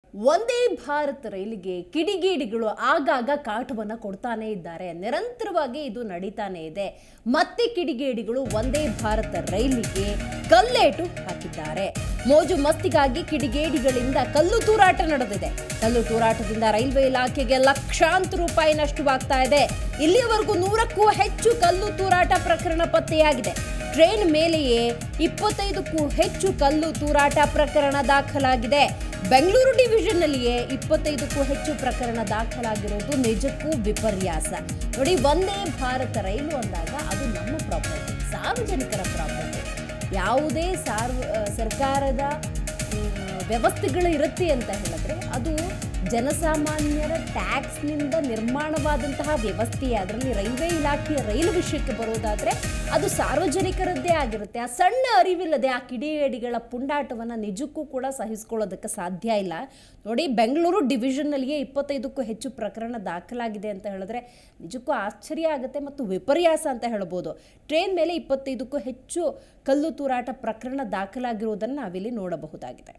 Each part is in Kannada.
ಒಂದೇ ಭಾರತ್ ರೈಲಿಗೆ ಕಿಡಿಗೇಡಿಗಳು ಆಗಾಗ ಕಾಟವನ್ನು ಕೊಡ್ತಾನೆ ಇದ್ದಾರೆ ನಿರಂತರವಾಗಿ ಇದು ನಡೀತಾನೆ ಇದೆ ಮತ್ತೆ ಕಿಡಿಗೇಡಿಗಳು ಒಂದೇ ಭಾರತ್ ರೈಲಿಗೆ ಕಲ್ಲೇಟು ಹಾಕಿದ್ದಾರೆ ಮೋಜು ಮಸ್ತಿಗಾಗಿ ಕಿಡಿಗೇಡಿಗಳಿಂದ ಕಲ್ಲು ತೂರಾಟ ನಡೆದಿದೆ ಕಲ್ಲು ತೂರಾಟದಿಂದ ರೈಲ್ವೆ ಇಲಾಖೆಗೆ ಲಕ್ಷಾಂತರ ರೂಪಾಯಿ ನಷ್ಟವಾಗ್ತಾ ಇದೆ ಇಲ್ಲಿಯವರೆಗೂ ನೂರಕ್ಕೂ ಹೆಚ್ಚು ಕಲ್ಲು ತೂರಾಟ ಪ್ರಕರಣ ಪತ್ತೆಯಾಗಿದೆ ಟ್ರೈನ್ ಮೇಲೆಯೇ ಇಪ್ಪತ್ತೈದಕ್ಕೂ ಹೆಚ್ಚು ಕಲ್ಲು ತೂರಾಟ ಪ್ರಕರಣ ದಾಖಲಾಗಿದೆ ಬೆಂಗಳೂರು ಡಿವಿಷನ್ನಲ್ಲಿಯೇ ಇಪ್ಪತ್ತೈದಕ್ಕೂ ಹೆಚ್ಚು ಪ್ರಕರಣ ದಾಖಲಾಗಿರೋದು ನಿಜಕ್ಕೂ ವಿಪರ್ಯಾಸ ನೋಡಿ ಒಂದೇ ಭಾರತ ರೈಲು ಅಂದಾಗ ಅದು ನಮ್ಮ ಪ್ರಾಪರ್ಟಿ ಸಾರ್ವಜನಿಕರ ಪ್ರಾಪರ್ಟಿ ಯಾವುದೇ ಸಾರ್ವ ಆ, ಸರ್ಕಾರದ ಮ್, ವ್ಯವಸ್ಥೆಗಳು ಇರುತ್ತೆ ಅಂತ ಹೇಳಿದ್ರೆ ಅದು ಜನಸಾಮಾನ್ಯರ ಟ್ಯಾಕ್ಸ್ನಿಂದ ನಿರ್ಮಾಣವಾದಂತಹ ವ್ಯವಸ್ಥೆ ಅದರಲ್ಲಿ ರೈಲ್ವೆ ಇಲಾಖೆಯ ರೈಲು ವಿಷಯಕ್ಕೆ ಬರೋದಾದ್ರೆ ಅದು ಸಾರ್ವಜನಿಕರದ್ದೇ ಆಗಿರುತ್ತೆ ಆ ಸಣ್ಣ ಅರಿವಿಲ್ಲದೆ ಆ ಕಿಡಿಗೇಡಿಗಳ ಪುಂಡಾಟವನ್ನು ನಿಜಕ್ಕೂ ಕೂಡ ಸಹಿಸ್ಕೊಳ್ಳೋದಕ್ಕೆ ಸಾಧ್ಯ ಇಲ್ಲ ನೋಡಿ ಬೆಂಗಳೂರು ಡಿವಿಷನ್ನಲ್ಲಿಯೇ ಇಪ್ಪತ್ತೈದಕ್ಕೂ ಹೆಚ್ಚು ಪ್ರಕರಣ ದಾಖಲಾಗಿದೆ ಅಂತ ಹೇಳಿದ್ರೆ ನಿಜಕ್ಕೂ ಆಶ್ಚರ್ಯ ಆಗುತ್ತೆ ಮತ್ತು ವಿಪರ್ಯಾಸ ಅಂತ ಹೇಳ್ಬೋದು ಟ್ರೈನ್ ಮೇಲೆ ಇಪ್ಪತ್ತೈದಕ್ಕೂ ಹೆಚ್ಚು ಕಲ್ಲು ತೂರಾಟ ಪ್ರಕರಣ ದಾಖಲಾಗಿರುವುದನ್ನು ನಾವಿಲ್ಲಿ ನೋಡಬಹುದಾಗಿದೆ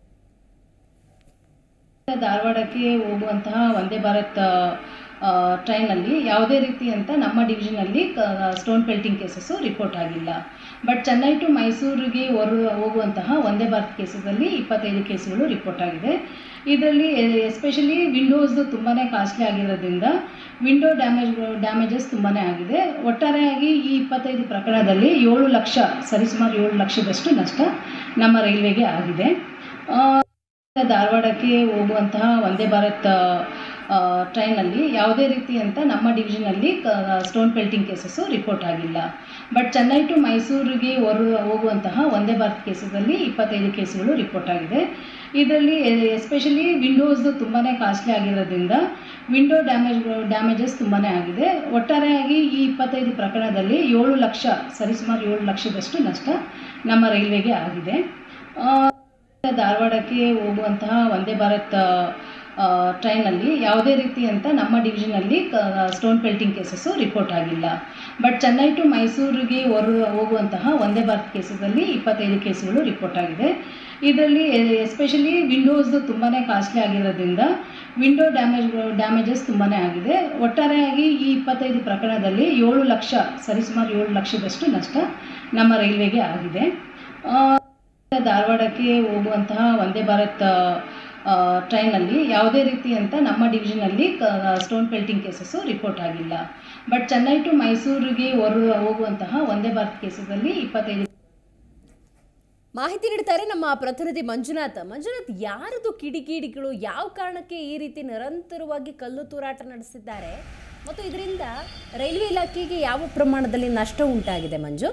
ಧಾರವಾಡಕ್ಕೆ ಹೋಗುವಂತಹ ವಂದೇ ಭಾರತ್ ಆ, ಟ್ರೈನಲ್ಲಿ ಯಾವುದೇ ರೀತಿ ಅಂತ ನಮ್ಮ ಡಿವಿಷನಲ್ಲಿ ಸ್ಟೋನ್ ಪೆಲ್ಟಿಂಗ್ ಕೇಸಸ್ಸು ರಿಪೋರ್ಟ್ ಆಗಿಲ್ಲ ಬಟ್ ಚೆನ್ನೈ ಟು ಮೈಸೂರಿಗೆ ಹೊರ ಹೋಗುವಂತಹ ವಂದೇ ಭಾರತ್ ಕೇಸಸಲ್ಲಿ ಇಪ್ಪತ್ತೈದು ಕೇಸುಗಳು ರಿಪೋರ್ಟ್ ಆಗಿದೆ ಇದರಲ್ಲಿ ಎಸ್ಪೆಷಲಿ ವಿಂಡೋಸ್ದು ತುಂಬಾ ಕಾಸ್ಟ್ಲಿ ಆಗಿರೋದ್ರಿಂದ ವಿಂಡೋ ಡ್ಯಾಮೇಜ್ ಡ್ಯಾಮೇಜಸ್ ತುಂಬಾ ಆಗಿದೆ ಒಟ್ಟಾರೆಯಾಗಿ ಈ ಇಪ್ಪತ್ತೈದು ಪ್ರಕರಣದಲ್ಲಿ ಏಳು ಲಕ್ಷ ಸರಿಸುಮಾರು ಏಳು ಲಕ್ಷದಷ್ಟು ನಷ್ಟ ನಮ್ಮ ರೈಲ್ವೆಗೆ ಆಗಿದೆ ಆ, ಧಾರವಾಡಕ್ಕೆ ಹೋಗುವಂತಹ ವಂದೇ ಭಾರತ್ ಆ, ಟ್ರೈನಲ್ಲಿ ಯಾವುದೇ ರೀತಿ ಅಂತ ನಮ್ಮ ಡಿವಿಷನಲ್ಲಿ ಸ್ಟೋನ್ ಪೆಲ್ಟಿಂಗ್ ಕೇಸಸ್ಸು ರಿಪೋರ್ಟ್ ಆಗಿಲ್ಲ ಬಟ್ ಚೆನ್ನೈ ಟು ಮೈಸೂರಿಗೆ ಹೊರ ಹೋಗುವಂತಹ ವಂದೇ ಭಾರತ್ ಕೇಸಸಲ್ಲಿ ಇಪ್ಪತ್ತೈದು ಕೇಸುಗಳು ರಿಪೋರ್ಟ್ ಆಗಿದೆ ಇದರಲ್ಲಿ ಎಸ್ಪೆಷಲಿ ವಿಂಡೋಸ್ದು ತುಂಬಾ ಕಾಸ್ಟ್ಲಿ ಆಗಿರೋದ್ರಿಂದ ವಿಂಡೋ ಡ್ಯಾಮೇಜ್ ಡ್ಯಾಮೇಜಸ್ ತುಂಬಾ ಆಗಿದೆ ಒಟ್ಟಾರೆಯಾಗಿ ಈ ಇಪ್ಪತ್ತೈದು ಪ್ರಕರಣದಲ್ಲಿ ಏಳು ಲಕ್ಷ ಸರಿಸುಮಾರು ಏಳು ಲಕ್ಷದಷ್ಟು ನಷ್ಟ ನಮ್ಮ ರೈಲ್ವೆಗೆ ಆಗಿದೆ ಆ, ಧಾರವಾಡಕ್ಕೆ ಹೋಗುವಂತಹ ವಂದೇ ಭಾರತ್ ಆ, ಟ್ರೈನಲ್ಲಿ ಯಾವುದೇ ರೀತಿ ಅಂತ ನಮ್ಮ ಡಿವಿಷನಲ್ಲಿ ಸ್ಟೋನ್ ಪೆಲ್ಟಿಂಗ್ ಕೇಸಸ್ಸು ರಿಪೋರ್ಟ್ ಆಗಿಲ್ಲ ಬಟ್ ಚೆನ್ನೈ ಟು ಮೈಸೂರಿಗೆ ಹೊರ ಹೋಗುವಂತಹ ವಂದೇ ಭಾರತ್ ಕೇಸಸಲ್ಲಿ ಇಪ್ಪತ್ತೈದು ಕೇಸುಗಳು ರಿಪೋರ್ಟ್ ಆಗಿದೆ ಇದರಲ್ಲಿ ಎಸ್ಪೆಷಲಿ ವಿಂಡೋಸ್ದು ತುಂಬಾ ಕಾಸ್ಟ್ಲಿ ಆಗಿರೋದ್ರಿಂದ ವಿಂಡೋ ಡ್ಯಾಮೇಜ್ ಡ್ಯಾಮೇಜಸ್ ತುಂಬಾ ಆಗಿದೆ ಒಟ್ಟಾರೆಯಾಗಿ ಈ ಇಪ್ಪತ್ತೈದು ಪ್ರಕರಣದಲ್ಲಿ ಏಳು ಲಕ್ಷ ಸರಿಸುಮಾರು ಏಳು ಲಕ್ಷದಷ್ಟು ನಷ್ಟ ನಮ್ಮ ರೈಲ್ವೆಗೆ ಆಗಿದೆ ಆ, ಧಾರವಾಡಕ್ಕೆ ಹೋಗುವಂತಹ ವಂದೇ ಭಾರತ್ ಆ, ಟ್ರೈನಲ್ಲಿ ಯಾವುದೇ ರೀತಿ ಅಂತ ನಮ್ಮ ಡಿವಿಷನಲ್ಲಿ ಸ್ಟೋನ್ ಪೆಲ್ಟಿಂಗ್ ಕೇಸಸ್ಸು ರಿಪೋರ್ಟ್ ಆಗಿಲ್ಲ ಬಟ್ ಚೆನ್ನೈ ಟು ಮೈಸೂರಿಗೆ ಹೊರ ಹೋಗುವಂತಹ ವಂದೇ ಭಾರತ್ ಕೇಸಸಲ್ಲಿ ಇಪ್ಪತ್ತೈದು ಮಾಹಿತಿ ನೀಡ್ತಾರೆ ನಮ್ಮ ಪ್ರತಿನಿಧಿ ಮಂಜುನಾಥ್ ಮಂಜುನಾಥ್ ಯಾರದು ಕಿಡಿಗೇಡಿಗಳು ಯಾವ ಕಾರಣಕ್ಕೆ ಈ ರೀತಿ ನಿರಂತರವಾಗಿ ಕಲ್ಲು ತೂರಾಟ ನಡೆಸಿದ್ದಾರೆ ಮತ್ತು ಇದರಿಂದ ರೈಲ್ವೆ ಇಲಾಖೆಗೆ ಯಾವ ಪ್ರಮಾಣದಲ್ಲಿ ನಷ್ಟ ಉಂಟಾಗಿದೆ ಮಂಜು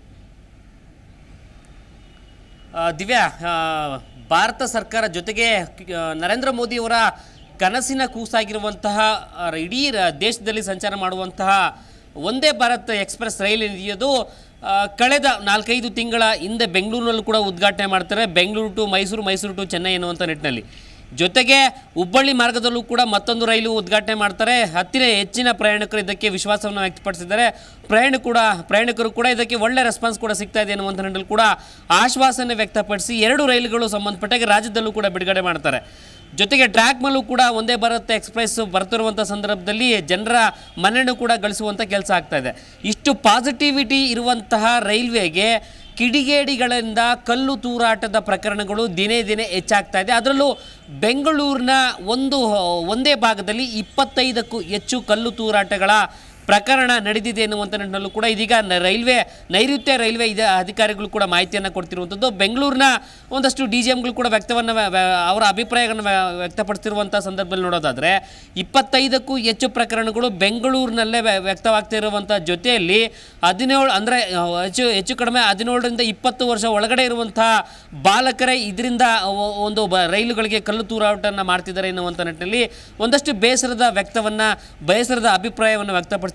ಆ, ದಿವ್ಯಾ ಆ, ಭಾರತ ಸರ್ಕಾರ ಜೊತೆಗೆ ಆ, ನರೇಂದ್ರ ಮೋದಿಯವರ ಕನಸಿನ ಕೂಸಾಗಿರುವಂತಹ ಆ, ಇಡೀ ರ- ದೇಶದಲ್ಲಿ ಸಂಚಾರ ಮಾಡುವಂತಹ ಒಂದೇ ಭಾರತ್ ಎಕ್ಸ್ಪ್ರೆಸ್ ರೈಲ್ ಏನಿದೆಯದು ಆ, ಕಳೆದ ನಾಲ್ಕೈದು ತಿಂಗಳ ಹಿಂದೆ ಬೆಂಗಳೂರಿನಲ್ಲೂ ಕೂಡ ಉದ್ಘಾಟನೆ ಮಾಡ್ತಾರೆ ಬೆಂಗಳೂರು ಟು ಮೈಸೂರು ಮೈಸೂರು ಟು ಚೆನ್ನೈ ಎನ್ನುವಂಥ ನಿಟ್ಟಿನಲ್ಲಿ ಜೊತೆಗೆ ಹುಬ್ಬಳ್ಳಿ ಮಾರ್ಗದಲ್ಲೂ ಕೂಡ ಮತ್ತೊಂದು ರೈಲು ಉದ್ಘಾಟನೆ ಮಾಡ್ತಾರೆ ಹತ್ತಿರ ಹೆಚ್ಚಿನ ಪ್ರಯಾಣಿಕರು ಇದಕ್ಕೆ ವಿಶ್ವಾಸವನ್ನು ವ್ಯಕ್ತಪಡಿಸಿದ್ದಾರೆ ಪ್ರಯಾಣ ಕೂಡ ಪ್ರಯಾಣಿಕರು ಕೂಡ ಇದಕ್ಕೆ ಒಳ್ಳೆ ರೆಸ್ಪಾನ್ಸ್ ಕೂಡ ಸಿಗ್ತಾ ಇದೆ ಅನ್ನುವಂಥ ನಿಟ್ಟಿನಲ್ಲಿ ಕೂಡ ಆಶ್ವಾಸನೆ ವ್ಯಕ್ತಪಡಿಸಿ ಎರಡು ರೈಲುಗಳು ಸಂಬಂಧಪಟ್ಟಾಗ ರಾಜ್ಯದಲ್ಲೂ ಕೂಡ ಬಿಡುಗಡೆ ಮಾಡ್ತಾರೆ ಜೊತೆಗೆ ಟ್ರ್ಯಾಕ್ ಮೇಲೂ ಕೂಡ ಒಂದೇ ಭಾರತ್ ಎಕ್ಸ್ಪ್ರೆಸ್ ಬರ್ತಿರುವಂಥ ಸಂದರ್ಭದಲ್ಲಿ ಜನರ ಮನ್ನಣೆ ಕೂಡ ಗಳಿಸುವಂಥ ಕೆಲಸ ಆಗ್ತಾ ಇದೆ ಇಷ್ಟು ಪಾಸಿಟಿವಿಟಿ ಇರುವಂತಹ ರೈಲ್ವೆಗೆ ಕಿಡಿಗೇಡಿಗಳಿಂದ ಕಲ್ಲು ತೂರಾಟದ ಪ್ರಕರಣಗಳು ದಿನೇ ದಿನೇ ಹೆಚ್ಚಾಗ್ತಾ ಇದೆ ಅದರಲ್ಲೂ ಬೆಂಗಳೂರಿನ ಒಂದು ಒಂದೇ ಭಾಗದಲ್ಲಿ ಇಪ್ಪತ್ತೈದಕ್ಕೂ ಹೆಚ್ಚು ಕಲ್ಲು ತೂರಾಟಗಳ ಪ್ರಕರಣ ನಡೆದಿದೆ ಎನ್ನುವಂಥ ನಿಟ್ಟಿನಲ್ಲೂ ಕೂಡ ಇದೀಗ ನ- ರೈಲ್ವೆ ನೈಋತ್ಯ ರೈಲ್ವೆ ಇದ ಅಧಿಕಾರಿಗಳು ಕೂಡ ಮಾಹಿತಿಯನ್ನು ಕೊಡ್ತಿರುವಂಥದ್ದು ಬೆಂಗಳೂರಿನ ಒಂದಷ್ಟು ಡಿ ಜಿ ಎಮ್ಗಳು ಕೂಡ ವ್ಯಕ್ತವನ್ನು ವ್ಯ- ವ್ಯ- ಅವರ ಅಭಿಪ್ರಾಯಗಳನ್ನು ವ್ಯ- ವ್ಯಕ್ತಪಡಿಸಿರುವಂಥ ಸಂದರ್ಭದಲ್ಲಿ ನೋಡೋದಾದರೆ ಇಪ್ಪತ್ತೈದಕ್ಕೂ ಹೆಚ್ಚು ಪ್ರಕರಣಗಳು ಬೆಂಗಳೂರಿನಲ್ಲೇ ವ್ಯ- ವ್ಯಕ್ತವಾಗ್ತಿರುವಂಥ ಜೊತೆಯಲ್ಲಿ ಹದಿನೇಳು ಅಂದರೆ ಹೆಚ್ಚು ಹೆಚ್ಚು ಕಡಿಮೆ ಹದಿನೇಳರಿಂದ ಇಪ್ಪತ್ತು ವರ್ಷ ಒಳಗಡೆ ಇರುವಂಥ ಬಾಲಕರೇ ಇದರಿಂದ ಒ- ಒಂದು ಬ ರೈಲುಗಳಿಗೆ ಕಲ್ಲು ತೂರಾಟವನ್ನು ಮಾಡ್ತಿದ್ದಾರೆ ಎನ್ನುವಂಥ ನಿಟ್ಟಿನಲ್ಲಿ ಒಂದಷ್ಟು ಬೇಸರದ ವ್ಯಕ್ತವನ್ನು ಬೇಸರದ ಅಭಿಪ್ರಾಯವನ್ನು ವ್ಯಕ್ತಪಡಿಸ್ತಿದ್ದಾರೆ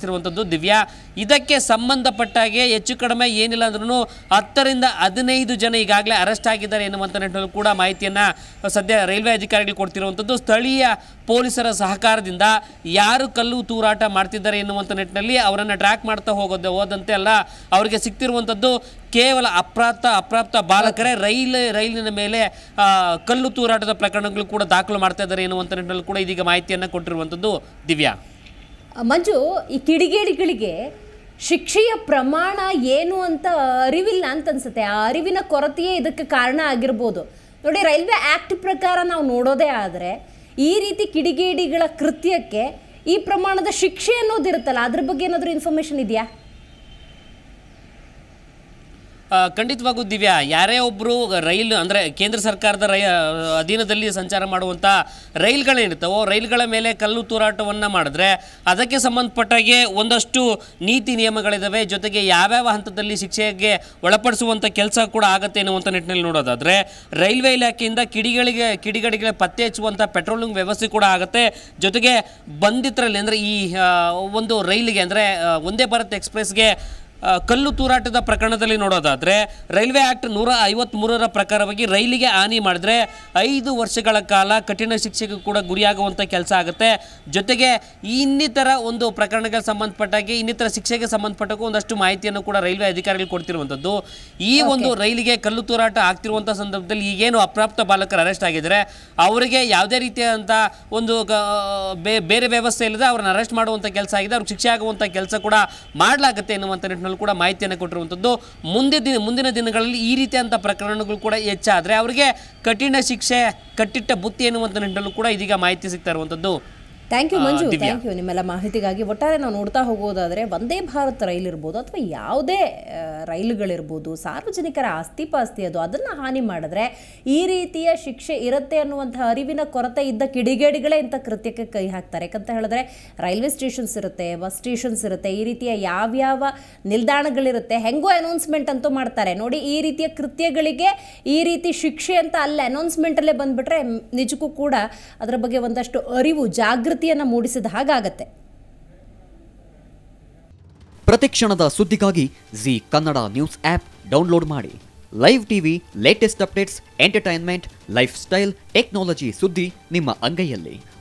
ನಡೆಸ್ತಿರುವಂಥದ್ದು ದಿವ್ಯಾ ಇದಕ್ಕೆ ಸಂಬಂಧಪಟ್ಟಾಗೆ ಹೆಚ್ಚು ಕಡಿಮೆ ಏನಿಲ್ಲ ಅಂದ್ರೂ ಹತ್ತರಿಂದ ಹದಿನೈದು ಜನ ಈಗಾಗಲೇ ಅರೆಸ್ಟ್ ಆಗಿದ್ದಾರೆ ಎನ್ನುವಂಥ ನಿಟ್ಟಿನಲ್ಲಿ ಕೂಡ ಮಾಹಿತಿಯನ್ನು ಸದ್ಯ ರೈಲ್ವೆ ಅಧಿಕಾರಿಗಳು ಕೊಡ್ತಿರುವಂಥದ್ದು ಸ್ಥಳೀಯ ಪೊಲೀಸರ ಸಹಕಾರದಿಂದ ಯಾರು ಕಲ್ಲು ತೂರಾಟ ಮಾಡ್ತಿದ್ದಾರೆ ಎನ್ನುವಂಥ ನಿಟ್ಟಿನಲ್ಲಿ ಅವರನ್ನು ಟ್ರ್ಯಾಕ್ ಮಾಡ್ತಾ ಹೋಗೋದು ಹೋದಂತೆ ಅಲ್ಲ ಅವರಿಗೆ ಸಿಗ್ತಿರುವಂಥದ್ದು ಕೇವಲ ಅಪ್ರಾಪ್ತ ಅಪ್ರಾಪ್ತ ಬಾಲಕರೇ ರೈಲ್ ರೈಲಿನ ಮೇಲೆ ಆ, ಕಲ್ಲು ತೂರಾಟದ ಪ್ರಕರಣಗಳು ಕೂಡ ದಾಖಲು ಮಾಡ್ತಾ ಇದ್ದಾರೆ ಎನ್ನುವಂಥ ನಿಟ್ಟಿನಲ್ಲಿ ಕೂಡ ಇದೀಗ ಮಾಹಿತಿಯನ್ನು ಕೊಟ್ಟಿರುವಂಥದ್ದು ದಿವ್ಯಾ ಮಂಜು ಈ ಕಿಡಿಗೇಡಿಗಳಿಗೆ ಶಿಕ್ಷೆಯ ಪ್ರಮಾಣ ಏನು ಅಂತ ಅರಿವಿಲ್ಲ ಅಂತ ಅನ್ಸುತ್ತೆ ಆ ಅರಿವಿನ ಕೊರತೆಯೇ ಇದಕ್ಕೆ ಕಾರಣ ಆಗಿರ್ಬೋದು ನೋಡಿ ರೈಲ್ವೆ ಆ್ಯಕ್ಟ್ ಪ್ರಕಾರ ನಾವು ನೋಡೋದೇ ಆದರೆ ಈ ರೀತಿ ಕಿಡಿಗೇಡಿಗಳ ಕೃತ್ಯಕ್ಕೆ ಈ ಪ್ರಮಾಣದ ಶಿಕ್ಷೆ ಅನ್ನೋದಿರುತ್ತಲ್ಲ ಅದ್ರ ಬಗ್ಗೆ ಏನಾದರೂ ಇನ್ಫಾರ್ಮೇಷನ್ ಇದೆಯಾ ಆ, ಖಂಡಿತವಾಗೂ ದಿವ್ಯಾ ಯಾರೇ ಒಬ್ಬರು ರೈಲ್ ಅಂದರೆ ಕೇಂದ್ರ ಸರ್ಕಾರದ ರೈ ಅಧೀನದಲ್ಲಿ ಸಂಚಾರ ಮಾಡುವಂಥ ರೈಲ್ಗಳೇನಿರ್ತವೋ ರೈಲ್ಗಳ ಮೇಲೆ ಕಲ್ಲು ತೂರಾಟವನ್ನು ಮಾಡಿದ್ರೆ ಅದಕ್ಕೆ ಸಂಬಂಧಪಟ್ಟಾಗೆ ಒಂದಷ್ಟು ನೀತಿ ನಿಯಮಗಳಿದ್ದಾವೆ ಜೊತೆಗೆ ಯಾವ್ಯಾವ ಹಂತದಲ್ಲಿ ಶಿಕ್ಷೆಗೆ ಒಳಪಡಿಸುವಂಥ ಕೆಲಸ ಕೂಡ ಆಗತ್ತೆ ಅನ್ನುವಂಥ ನಿಟ್ಟಿನಲ್ಲಿ ನೋಡೋದಾದರೆ ರೈಲ್ವೆ ಇಲಾಖೆಯಿಂದ ಕಿಡಿಗಳಿಗೆ ಕಿಡಿಗಡಿಗೆ ಪತ್ತೆ ಹಚ್ಚುವಂಥ ಪೆಟ್ರೋಲಿಂಗ್ ವ್ಯವಸ್ಥೆ ಕೂಡ ಆಗುತ್ತೆ ಜೊತೆಗೆ ಬಂದಿದ್ರಲ್ಲಿ ಅಂದರೆ ಈ ಆ, ಒಂದು ರೈಲಿಗೆ ಅಂದರೆ ಒಂದೇ ಭಾರತ್ ಎಕ್ಸ್ಪ್ರೆಸ್ಗೆ ಆ, ಕಲ್ಲು ತೂರಾಟದ ಪ್ರಕರಣದಲ್ಲಿ ನೋಡೋದಾದ್ರೆ ರೈಲ್ವೆ ಆಕ್ಟ್ ನೂರ ಐವತ್ಮೂರರ ಪ್ರಕಾರವಾಗಿ ರೈಲಿಗೆ ಹಾನಿ ಮಾಡಿದ್ರೆ ಐದು ವರ್ಷಗಳ ಕಾಲ ಕಠಿಣ ಶಿಕ್ಷೆಗೂ ಕೂಡ ಗುರಿಯಾಗುವಂಥ ಕೆಲಸ ಆಗುತ್ತೆ ಜೊತೆಗೆ ಇನ್ನಿತರ ಒಂದು ಪ್ರಕರಣಗಳಿಗೆ ಸಂಬಂಧಪಟ್ಟಾಗೆ ಇನ್ನಿತರ ಶಿಕ್ಷೆಗೆ ಸಂಬಂಧಪಟ್ಟಾಗ ಒಂದಷ್ಟು ಮಾಹಿತಿಯನ್ನು ಕೂಡ ರೈಲ್ವೆ ಅಧಿಕಾರಿಗಳು ಕೊಡ್ತಿರುವಂಥದ್ದು ಈ ಒಂದು ರೈಲಿಗೆ ಕಲ್ಲು ತೂರಾಟ ಆಗ್ತಿರುವಂಥ ಸಂದರ್ಭದಲ್ಲಿ ಈಗೇನು ಅಪ್ರಾಪ್ತ ಬಾಲಕರು ಅರೆಸ್ಟ್ ಆಗಿದ್ದಾರೆ ಅವರಿಗೆ ಯಾವುದೇ ರೀತಿಯಾದಂಥ ಒಂದು ಗ- ಬೇ- ಬೇರೆ ವ್ಯವಸ್ಥೆ ಇಲ್ಲದೆ ಅವ್ರನ್ನ ಅರೆಸ್ಟ್ ಮಾಡುವಂಥ ಕೆಲಸ ಆಗಿದೆ ಅವ್ರಿಗೆ ಶಿಕ್ಷೆ ಆಗುವಂಥ ಕೆಲಸ ಕೂಡ ಮಾಡಲಾಗುತ್ತೆ ಎನ್ನುವಂಥ ನಿಟ್ಟಿನಲ್ಲಿ ಕೂಡ ಮಾಹಿತಿಯನ್ನು ಕೊಟ್ಟಿರುವಂಥದ್ದು ಮುಂದೆ ದಿನ ಮುಂದಿನ ದಿನಗಳಲ್ಲಿ ಈ ರೀತಿಯಂಥ ಪ್ರಕರಣಗಳು ಕೂಡ ಹೆಚ್ಚಾದರೆ ಅವರಿಗೆ ಕಠಿಣ ಶಿಕ್ಷೆ ಕಟ್ಟಿಟ್ಟ ಬುತ್ತಿ ಎನ್ನುವಂಥ ನಿಟ್ಟಿನಲ್ಲೂ ಕೂಡ ಇದೀಗ ಮಾಹಿತಿ ಸಿಗ್ತಾ ಇರುವಂಥದ್ದು ಥ್ಯಾಂಕ್ ಯು ಆ, ಮಂಜು ದಿವ್ಯಾ. ಥ್ಯಾಂಕ್ ಯು ನಿಮ್ಮೆಲ್ಲ ಮಾಹಿತಿಗಾಗಿ ಒಟ್ಟಾರೆ ನಾವು ನೋಡ್ತಾ ಹೋಗೋದಾದರೆ ವಂದೇ ಭಾರತ್ ರೈಲ್ ಇರ್ಬೋದು ಅಥವಾ ಯಾವುದೇ ಆ, ರೈಲುಗಳಿರ್ಬೋದು ಸಾರ್ವಜನಿಕರ ಆಸ್ತಿ ಪಾಸ್ತಿ ಅದು ಅದನ್ನು ಹಾನಿ ಮಾಡಿದ್ರೆ ಈ ರೀತಿಯ ಶಿಕ್ಷೆ ಇರುತ್ತೆ ಅನ್ನುವಂಥ ಅರಿವಿನ ಕೊರತೆ ಇದ್ದ ಕಿಡಿಗೇಡಿಗಳೇ ಇಂಥ ಕೃತ್ಯಕ್ಕೆ ಕೈ ಹಾಕ್ತಾರೆ ಯಾಕಂತ ಹೇಳಿದ್ರೆ ರೈಲ್ವೆ ಸ್ಟೇಷನ್ಸ್ ಇರುತ್ತೆ ಬಸ್ ಸ್ಟೇಷನ್ಸ್ ಇರುತ್ತೆ ಈ ರೀತಿಯ ಯಾವ್ಯಾವ ನಿಲ್ದಾಣಗಳಿರುತ್ತೆ ಹೆಂಗೋ ಅನೌನ್ಸ್ಮೆಂಟ್ ಅಂತೂ ಮಾಡ್ತಾರೆ ನೋಡಿ ಈ ರೀತಿಯ ಕೃತ್ಯಗಳಿಗೆ ಈ ರೀತಿ ಶಿಕ್ಷೆ ಅಂತ ಅಲ್ಲೇ ಅನೌನ್ಸ್ಮೆಂಟಲ್ಲೇ ಬಂದ್ಬಿಟ್ರೆ ಮ್, ನಿಜಕ್ಕೂ ಕೂಡ ಅದರ ಬಗ್ಗೆ ಒಂದಷ್ಟು ಅರಿವು ಜಾಗೃತಿಯನ್ನು ಮೂಡಿಸಿದ ಹಾಗಾಗತ್ತೆ ಪ್ರತಿಕ್ಷಣದ ಸುದ್ದಿಗಾಗಿ Zee Kannada news app download ಮಾಡಿ live TV latest updates entertainment life style technology ಸುದ್ದಿ ನಿಮ್ಮ ಅಂಗೈಯಲ್ಲಿ